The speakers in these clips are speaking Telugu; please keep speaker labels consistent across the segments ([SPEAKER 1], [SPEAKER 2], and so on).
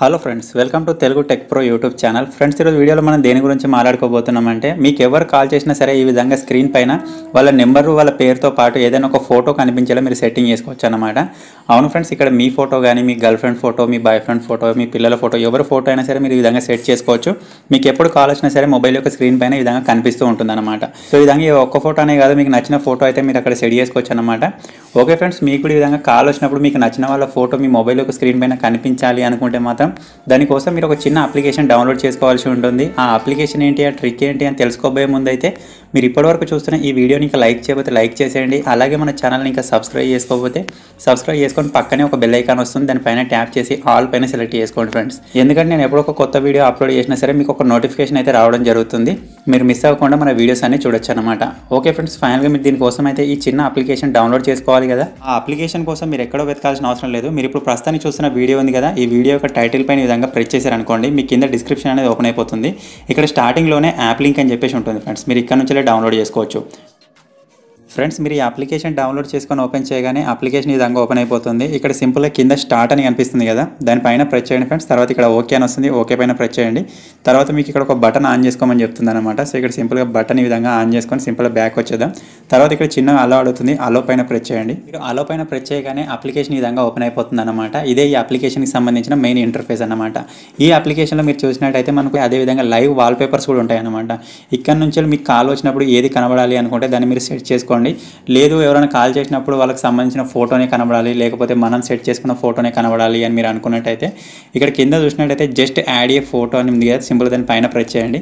[SPEAKER 1] hello friends welcome to Telugu tech pro YouTube channel friends ఈరోజు వీడియోలో మనం దేని గురించి మాట్లాడుకోబోతున్నామంటే మీకు ఎవరు కాల్ చేసినా సరే ఈ విధంగా స్క్రీన్ పైన వాళ్ళ నెంబరు వాళ్ళ పేరుతో పాటు ఏదైనా ఒక ఫోటో కనిపించేలా మీరు సెట్టింగ్ చేసుకోవచ్చు అనమాట అవును ఫ్రెండ్స్ ఇక్కడ మీ ఫోటో కానీ మీ గర్ల్ ఫ్రెండ్ ఫోటో మీ బాయ్ ఫ్రెండ్ ఫోటో మీ పిల్లల ఫోటో ఎవరి ఫోటో అయినా సరే మీరు ఈ విధంగా సెట్ చేసుకోవచ్చు మీకు ఎప్పుడు కాల్ వచ్చినా సరే మొబైల్ యొక్క స్క్రీన్ పైన ఈ విధంగా కనిపిస్తూ ఉంటుంది అనమాట సో ఈ విధంగా ఈ ఒక్క ఫోటోనే కాదు మీకు నచ్చిన ఫోటో అయితే మీరు అక్కడ సెట్ చేసుకోవచ్చు అనమాట ఓకే ఫ్రెండ్స్ మీకు కూడా ఈ విధంగా కాల్ వచ్చినప్పుడు మీకు నచ్చిన వాళ్ళ ఫోటో మీ మొబైల్ యొక్క స్క్రీన్ పైన కనిపించాలి అనుకుంటే మాత్రం దానికోసం మీరు ఒక చిన్న అప్లికేషన్ డౌన్లోడ్ చేసుకోవాల్సి ఉంటుంది ఆ అప్లికేషన్ ఏంటి ఆ ట్రిక్ ఏంటి అని తెలుసుకోబోయే ముందు అయితే మీరు ఇప్పటివరకు చూస్తున్న ఈ వీడియోని ఇంకా లైక్ చేయకపోతే లైక్ చేసేయండి అలాగే మన ఛానల్ని ఇంకా సబ్స్క్రైబ్ చేసుకోకపోతే సబ్స్క్రైబ్ చేసుకొని పక్కనే ఒక బెల్ ఐకాన్ వస్తుంది దానిపైన ట్యాప్ చేసి ఆల్ పైన సెలెక్ట్ చేసుకోండి ఫ్రెండ్స్ ఎందుకంటే నేను ఎప్పుడో ఒక కొత్త వీడియో అప్లోడ్ చేసినా సరే మీకు ఒక నోటిఫికేషన్ అయితే రావడం జరుగుతుంది మీరు మిస్ అవ్వకుండా మన వీడియోస్ అన్ని చూడొచ్చు అనమాట ఓకే ఫ్రెండ్స్ ఫైనల్గా మీరు దీనికోసం అయితే ఈ చిన్న అప్లికేషన్ డౌన్లోడ్ చేసుకోవాలి కదా ఆ అప్లికేషన్ కోసం మీరు ఎక్కడో వెతకాల్సిన అవసరం లేదు మీరు ఇప్పుడు ప్రస్తుతానికి చూస్తున్న వీడియో ఉంది కదా ఈ వీడియో యొక్క టైటిల్ పైన ఈ విధంగా ప్రెస్ చేశారనుకోండి మీ కింద డిస్క్రిప్షన్ అనేది ఓపెన్ అయిపోతుంది ఇక్కడ స్టార్టింగ్లోనే యాప్ లింక్ అని చెప్పేసి ఉంటుంది ఫ్రెండ్స్ మీరు ఇక్కడ నుంచి డౌన్లోడ్ చేసుకోవచ్చు ఫ్రెండ్స్ మీరు ఈ అప్లికేషన్ డౌన్లోడ్ చేసుకొని ఓపెన్ చేయగానే అప్లికేషన్ ఈ విధంగా ఓపెన్ అయిపోతుంది ఇక్కడ సింపుల్గా కింద స్టార్ట్ అని కనిపిస్తుంది కదా దానిపైన ప్రెస్ చేయండి ఫ్రెండ్స్ తర్వాత ఇక్కడ ఓకే అని వస్తుంది ఓకే పైన ప్రెస్ చేయండి తర్వాత మీకు ఇక్కడ ఒక బటన్ ఆన్ చేసుకోమని చెప్తుంది అనమాట సో ఇక్కడ సింపుల్గా బటన్ ఈ విధంగా ఆన్ చేసుకొని సింపుల్గా బ్యాక్ వచ్చేద్దాం తర్వాత ఇక్కడ చిన్న అలో అడుగుతుంది అలో పైన ప్రెస్ చేయండి మీరు అలో పైన ప్రెస్ చేయగానే అప్లికేషన్ ఈ విధంగా ఓపెన్ అయిపోతుంది అనమాట ఇదే ఈ అప్లికేషన్కి సంబంధించిన మెయిన్ ఇంటర్ఫేస్ అనమాట ఈ అప్లికేషన్లో మీరు చూసినట్టయితే మనకు అదే విధంగా లైవ్ వాల్ పేపర్స్ కూడా ఉంటాయి అనమాట ఇక్కడ నుంచి మీకు కాల్ వచ్చినప్పుడు ఏది కనబడాలి అనుకుంటే దాన్ని మీరు సెట్ చేసుకోండి లేదు ఎవరైనా కాల్ చేసినప్పుడు వాళ్ళకి సంబంధించిన ఫోటోనే కనబడాలి లేకపోతే మనం సెట్ చేసుకున్న ఫోటోనే కనబడాలి అని మీరు అనుకున్నట్టయితే ఇక్కడ కింద చూసినట్టయితే జస్ట్ యాడ్ ఏ ఫోటో అని ఉంది కదా సింపుల్ దాని పైన ప్రెస్ చేయండి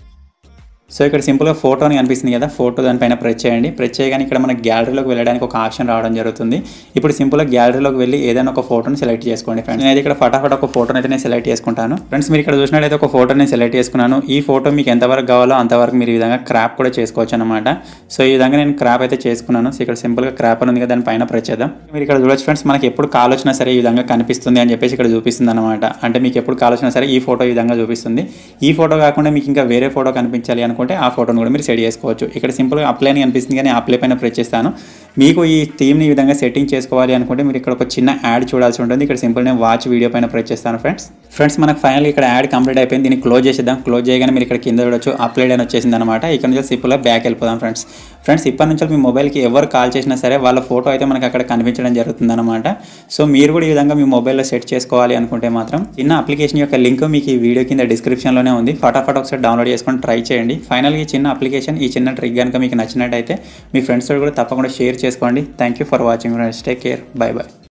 [SPEAKER 1] సో ఇక్కడ సింపుల్గా ఫోటో అని కనిపిస్తుంది కదా ఫోటో దానిపైన ప్రెస్ చేయండి ప్రెస్ చేయగానే ఇక్కడ మన గ్యాలరీలోకి వెళ్ళడానికి ఒక ఆప్షన్ రావడం జరుగుతుంది ఇప్పుడు సింపుల్గా గ్యాలరీలోకి వెళ్ళి ఏదైనా ఒక ఫోటోని సెలెక్ట్ చేసుకోండి ఫ్రెండ్స్ నేనైతే ఇక్కడ ఫటాఫట్ ఒక ఫోటోని అయితే నేను సెలెక్ట్ చేసుకుంటాను ఫ్రెండ్స్ మీరు ఇక్కడ చూసినట్లయితే ఒక ఫోటోని సెలెక్ట్ చేసుకున్నాను ఈ ఫోటో మీకు ఎంతవరకు కావాలో అంతవరకు మీరు ఈ విధంగా క్రాప్ కూడా చేసుకోవచ్చు అనమాట సో ఈ విధంగా నేను క్రాప్ అయితే చేసుకున్నాను సో ఇక్కడ సింపుల్గా క్రాప్ అని ఉంది కదా దానిపైన ప్రెస్ చేద్దాం మీరు ఇక్కడ చూడొచ్చు ఫ్రెండ్స్ మనకి ఎప్పుడు కాల్ వచ్చినా సరే ఈ విధంగా కనిపిస్తుంది అని చెప్పేసి ఇక్కడ చూపిస్తుంది అనమాట అంటే మీకు ఎప్పుడు కాల్ వచ్చినా సరే ఈ ఫోటో ఈ విధంగా చూపిస్తుంది ఈ ఫోటో కాకుండా మీకు ఇంకా వేరే ఫోటో కనిపించాలి అనుకుంటే ఆ ఫోటోను కూడా మీరు సెట్ చేసుకోవచ్చు ఇక్కడ సింపుల్గా అప్లై అని కనిపిస్తుంది కానీ అప్లై పైన ప్రెస్ చేస్తాను మీకు ఈ థీమ్ని ఈ విధంగా సెట్టింగ్ చేసుకోవాలి అనుకుంటే మీరు ఇక్కడ ఒక చిన్న యాడ్ చూడాల్సి ఉంటుంది ఇక్కడ సింపుల్ నేను వాచ్ వీడియో పైన ప్రెస్ చేస్తాను ఫ్రెండ్స్ ఫ్రెండ్స్ మనకు ఫైనల్ ఇక్కడ యాడ్ కంప్లీట్ అయిపోయింది దీన్ని క్లోజ్ చేసేద్దాం క్లోజ్ చేయగానే మీరు ఇక్కడ కింద చూడొచ్చు అప్లైడ్ అని వచ్చేసింది అనమాట ఇక్కడ నుంచి సింపుల్గా బ్యాక్ వెళ్ళిపోదాం ఫ్రెండ్స్ ఫ్రెండ్స్ ఇప్పటి నుంచి మీ మొబైల్కి ఎవరు కాల్ చేసినా సరే వాళ్ళ ఫోటో అయితే మనకి అక్కడ కనిపించడం జరుగుతుంది అనమాట సో మీరు కూడా ఈ విధంగా మీ మొబైల్లో సెట్ చేసుకోవాలి అనుకుంటే మాత్రం చిన్న అప్లికేషన్ యొక్క లింక్ మీకు ఈ వీడియో కింద డిస్క్రిప్షన్లోనే ఉంది ఫటాఫట్ ఒకసారి డౌన్లోడ్ చేసుకొని ట్రై చేయండి ఫైనల్గా ఈ చిన్న అప్లికేషన్ ఈ చిన్న ట్రిక్ కనుక మీకు నచ్చినట్టయితే మీ ఫ్రెండ్స్ కూడా తప్పకుండా షేర్ చేసుకోండి thank you for watching friends take care bye by